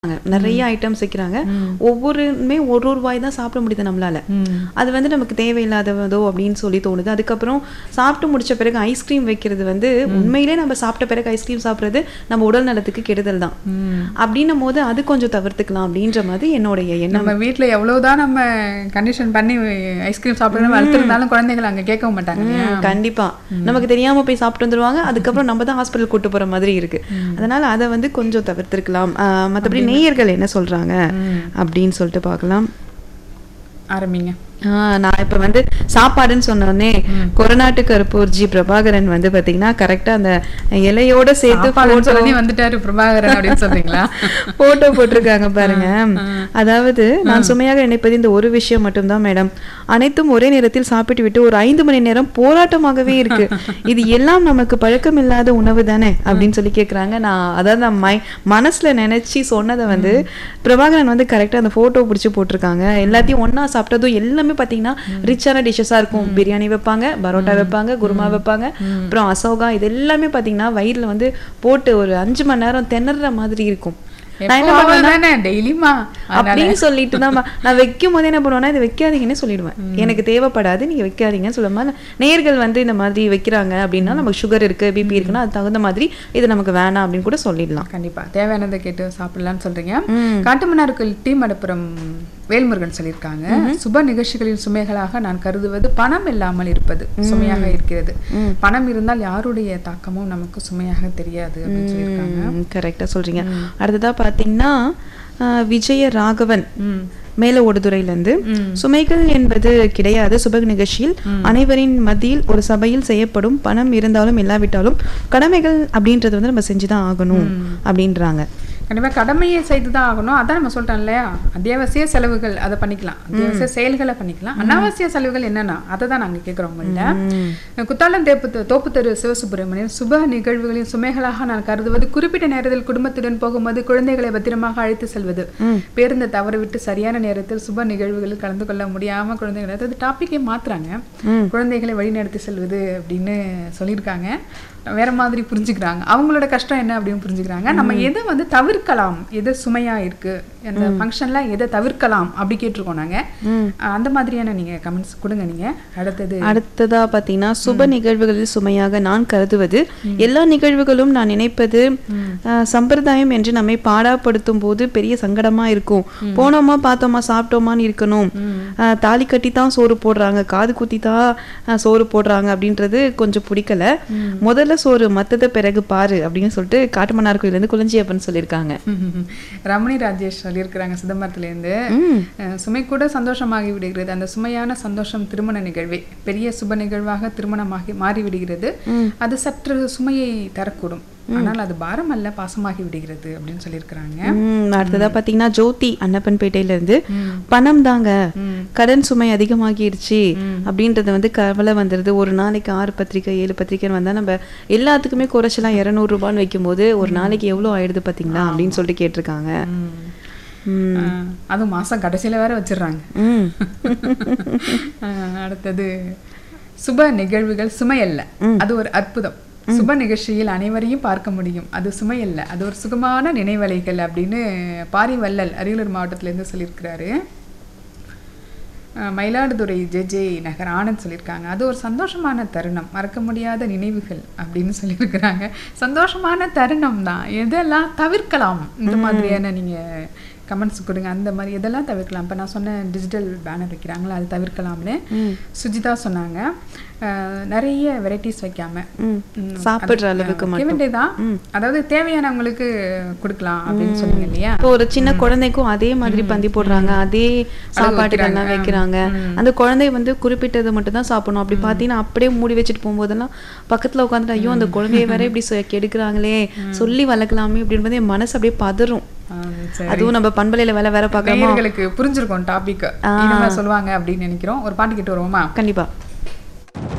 நிறைய ஐட்டம்ஸ் வைக்கிறாங்க ஒவ்வொருமே ஒரு ஒரு வாய் தான் சாப்பிட முடியுது நம்மளால அது வந்து நமக்கு தேவையில்லாததோ அப்படின்னு சொல்லி தோணுது அதுக்கப்புறம் சாப்பிட்டு முடிச்ச பிறகு ஐஸ்கிரீம் வைக்கிறது வந்து உண்மையிலே நம்ம சாப்பிட்ட பிறகு ஐஸ்கிரீம் சாப்பிட்றது நம்ம உடல் நலத்துக்கு கெடுதல் தான் அப்படின்னும் போது அது கொஞ்சம் தவிர்த்துக்கலாம் அப்படின்ற மாதிரி என்னுடைய எண்ணம் நம்ம வீட்ல எவ்வளவுதான் நம்ம கண்டிஷன் பண்ணி ஐஸ்கிரீம் சாப்பிடணும் வளர்த்துருந்தாலும் குழந்தைகள் அங்க கேட்கவும் மாட்டாங்க இல்லையா? ம், கண்டிப்பா நமக்கு தெரியாம போய் சாப்பிட்டு வந்துருவாங்க அதுக்கப்புறம் நம்ம தான் ஹாஸ்பிட்டல் கூட்டு போற மாதிரி இருக்கு அதனால அதை வந்து கொஞ்சம் தவிர்த்திருக்கலாம் ஆஹ் மத்தபடி நேயர்கள் என்ன சொல்றாங்க அப்படின்னு சொல்லிட்டு பார்க்கலாம் ஆரம்பிங்க ஆஹ் நான் இப்ப வந்து சாப்பாடுன்னு சொன்னோடனே கொரநாட்டு கருப்பூர் ஜி பிரபாகரன் வந்து பாத்தீங்கன்னா கரெக்டா அந்த இலையோட சேர்த்து சாப்பாடுன்னு சொல்லி வந்துட்டாரு பிரபாகரன் அப்படின்னு சொல்றீங்களா போட்டோ போட்டிருக்காங்க பாருங்க அதாவது நான் சுமையாக நினைப்பது இந்த ஒரு விஷயம் மட்டும்தான் மேடம் அனைத்தும் ஒரே நேரத்தில் சாப்பிட்டு விட்டு ஒரு ஐந்து மணி நேரம் போராட்டமாகவே இருக்கு இது எல்லாம் நமக்கு பழக்கம் இல்லாத உணவு தானே அப்படின்னு சொல்லி கேக்குறாங்க நான் அதாவது நான் மை மனசுல நினைச்சு சொன்னதை வந்து பிரபாகரன் வந்து கரெக்டா அந்த போட்டோ பிடிச்சி போட்டிருக்காங்க எல்லாத்தையும் ஒண்ணா சாப்பிட்டதும் எல்லாமே பாத்தீங்கன்னா ரிச்சான டிஷ்ஷஸா இருக்கும் பிரியாணி வைப்பாங்க பரோட்டா வைப்பாங்க குருமா வைப்பாங்க அப்புறம் அசோகா இது எல்லாமே பாத்தீங்கன்னா வயிறுல வந்து போட்டு ஒரு அஞ்சு மணி நேரம் திணற மாதிரி இருக்கும் நான் என்ன எப்பவாவது தானே டெய்லியுமா அப்படின்னு சொல்லிட்டு தான் நான் வைக்கும் போதே என்ன பண்ணுவேன்னா இதை வைக்காதீங்கன்னு சொல்லிடுவேன் எனக்கு தேவைப்படாது நீங்க வைக்காதீங்கன்னு சொல்லும்போது நேர்கள் வந்து இந்த மாதிரி வைக்கிறாங்க அப்படின்னா நமக்கு சுகர் இருக்கு பிபி இருக்குன்னா அது தகுந்த மாதிரி இது நமக்கு வேணாம் அப்படின்னு கூட சொல்லிடலாம் கண்டிப்பா தேவையானதை கேட்டு சாப்பிடலாம்னு சொல்றீங்க காட்டுமன்னார்கள் டி மடப்புரம் வேல்முருகன் சொல்லியிருக்காங்க சுப நிகழ்ச்சிகளின் சுமைகளாக நான் கருதுவது பணம் இல்லாமல் இருப்பது சுமையாக இருக்கிறது பணம் இருந்தால் யாருடைய தாக்கமும் நமக்கு சுமையாக தெரியாது அப்படின்னு சொல்லியிருக்காங்க கரெக்டா சொல்றீங்க அடுத்ததா பாத்தீங்கன்னா ஆஹ், விஜய ராகவன் ம். மேல ஓடுதுறையிலிருந்து சுமைகள் என்பது கிடையாது சுப நிகழ்ச்சியில் அனைவரின் மத்தியில் ஒரு சபையில் செய்யப்படும் பணம் இருந்தாலும் இல்லாவிட்டாலும் கடமைகள் அப்படின்றது வந்து நம்ம செஞ்சுதான் ஆகணும் அப்படின்றாங்க கண்டிப்பா கடமையை செய்துதான் ஆகணும் அதான் நம்ம சொல்லிட்டோம் இல்லையா அத்தியாவசிய செலவுகள் அதை பண்ணிக்கலாம் அத்தியாவசிய செயல்களை பண்ணிக்கலாம் அனாவசிய செலவுகள் என்னன்னா அதை தான் நாங்க கேட்குறோம் உங்கள்கிட்ட குத்தாலம் தேப்பு தோப்புத்தெரு சிவசுப்பிரமணியன் சுப நிகழ்வுகளின் சுமைகளாக நான் கருதுவது குறிப்பிட்ட நேரத்தில் குடும்பத்துடன் போகும்போது குழந்தைகளை பத்திரமாக அழைத்து செல்வது பேருந்தை தவற விட்டு சரியான நேரத்தில் சுப நிகழ்வுகளில் கலந்து கொள்ள முடியாம குழந்தைகளை அதாவது டாபிக்கே மாத்துறாங்க குழந்தைகளை வழிநடத்தி செல்வது அப்படின்னு சொல்லியிருக்காங்க வேற மாதிரி புரிஞ்சுக்கிறாங்க அவங்களோட கஷ்டம் என்ன அப்படின்னு புரிஞ்சுக்கிறாங்க நம்ம எதை வந்து தவிர்க்கலாம் எது சுமையா இருக்கு அந்த ஃபங்க்ஷன்ல எதை தவிர்க்கலாம் அப்படி கேட்டிருக்கோம் நாங்க அஹ் அந்த மாதிரியான நீங்க கமெண்ட்ஸ் கொடுங்க நீங்க அடுத்தது அடுத்ததா பாத்தீங்கன்னா சுப நிகழ்வுகளில் சுமையாக நான் கருதுவது எல்லா நிகழ்வுகளும் நான் நினைப்பது ஆஹ், சம்பிரதாயம் என்று நம்மை பாடாப்படுத்தும் போது பெரிய சங்கடமா இருக்கும் போனோமா பார்த்தோமா சாப்பிட்டோமான்னு இருக்கணும் ஆஹ், தாலி கட்டி தான் சோறு போடுறாங்க காது குத்தி தான் ஆஹ், சோறு போடுறாங்க அப்படின்றது கொஞ்சம் பிடிக்கல முதல்ல சோறு மத்தத பிறகு பாரு அப்படின்னு சொல்லிட்டு காட்டுமன்னார் கோயிலேருந்து குளஞ்சியப்பன் சொல்லியிருக்காங்க ரமணி ராஜேஷ் சொல்லியிருக்கிறாங்க சிதம்பரத்திலேருந்து அஹ் சுமை கூட சந்தோஷமாகி விடுகிறது அந்த சுமையான சந்தோஷம் திருமண நிகழ்வே பெரிய சுப நிகழ்வாக திருமணமாகி மாறி விடுகிறது அது சற்று சுமையை தரக்கூடும் ஆனால் அது பாரம் அல்ல பாசமாகி விடுகிறது அப்படின்னு சொல்லியிருக்கிறாங்க ம், அடுத்ததா பாத்தீங்கன்னா ஜோதி அன்னப்பன்பேட்டையில இருந்து பணம் தாங்க கடன் சுமை அதிகமாகிருச்சு அப்படின்றது வந்து கவலை வந்துருது ஒரு நாளைக்கு ஆறு பத்திரிக்கை ஏழு பத்திரிக்கைன்னு வந்தா நம்ம எல்லாத்துக்குமே குறைச்சலாம் இருநூறு ரூபான்னு வைக்கும்போது ஒரு நாளைக்கு எவ்வளவு ஆயிடுது பாத்தீங்களா அப்படின்னு சொல்லிட்டு கேட்டிருக்காங்க ம். அஹ் அதுவும் மாசம் கடைசியில வேற வச்சிடுறாங்க ம். அஹ் அடுத்தது சுப நிகழ்வுகள் சுமை அல்ல அது ஒரு அற்புதம் சுப நிகழ்ச்சியில் அனைவரையும் பார்க்க முடியும் அது சுமை அல்ல அது ஒரு சுகமான நினைவலைகள் அப்படின்னு பாரிவள்ளல் அரியலூர் மாவட்டத்திலேருந்து சொல்லியிருக்கிறாரு அஹ் மயிலாடுதுறை ஜே ஜே நகர் ஆனந்த் சொல்லியிருக்காங்க அது ஒரு சந்தோஷமான தருணம் மறக்க முடியாத நினைவுகள் அப்படின்னு சொல்லியிருக்கிறாங்க சந்தோஷமான தருணம் தான் எதெல்லாம் தவிர்க்கலாம் இந்த மாதிரியான நீங்க கமெண்ட்ஸ் கொடுங்க அந்த மாதிரி எதெல்லாம் தவிர்க்கலாம் இப்போ நான் சொன்ன டிஜிட்டல் பேனர் வைக்கிறாங்களா அது தவிர்க்கலாம்னு சுஜிதா சொன்னாங்க அஹ் நிறைய வெரைட்டிஸ் வைக்காம ம். ம், சாப்பிடுற அது, அளவுக்கு அஹ், வைக்க வேண்டியதுதான் அதாவது தேவையானவங்களுக்கு கொடுக்கலாம் அப்படின்னு சொன்னீங்க இல்லையா இப்போ ஒரு சின்ன குழந்தைக்கும் அதே மாதிரி பந்தி போடுறாங்க அதே சாப்பாட்டுகள்லாம் வைக்கிறாங்க அந்த குழந்தை வந்து குறிப்பிட்டதை மட்டும் தான் சாப்பிடணும் அப்படி பார்த்தீங்கன்னா அப்படியே மூடி வச்சுட்டு போகும்போதெல்லாம் பக்கத்துல உட்காந்துட்டு ஐயோ அந்த குழந்தைய வேற இப்படி சொ- கெடுக்குறாங்களே சொல்லி வளர்க்கலாமே அப்படின்றது என் மனசு அப்படியே பதறும் அஹ் சரி. அதுவும் நம்ம பண்பலையில வேலை வேற பார்க்கறோமா நேயர்களுக்கு புரிஞ்சிருக்கும் டாபிக் சொல்லுவாங்க அப்படின்னு நினைக்கிறோம் ஒரு பாட்டு கேட்டு வருவோமா கண்டிப்பா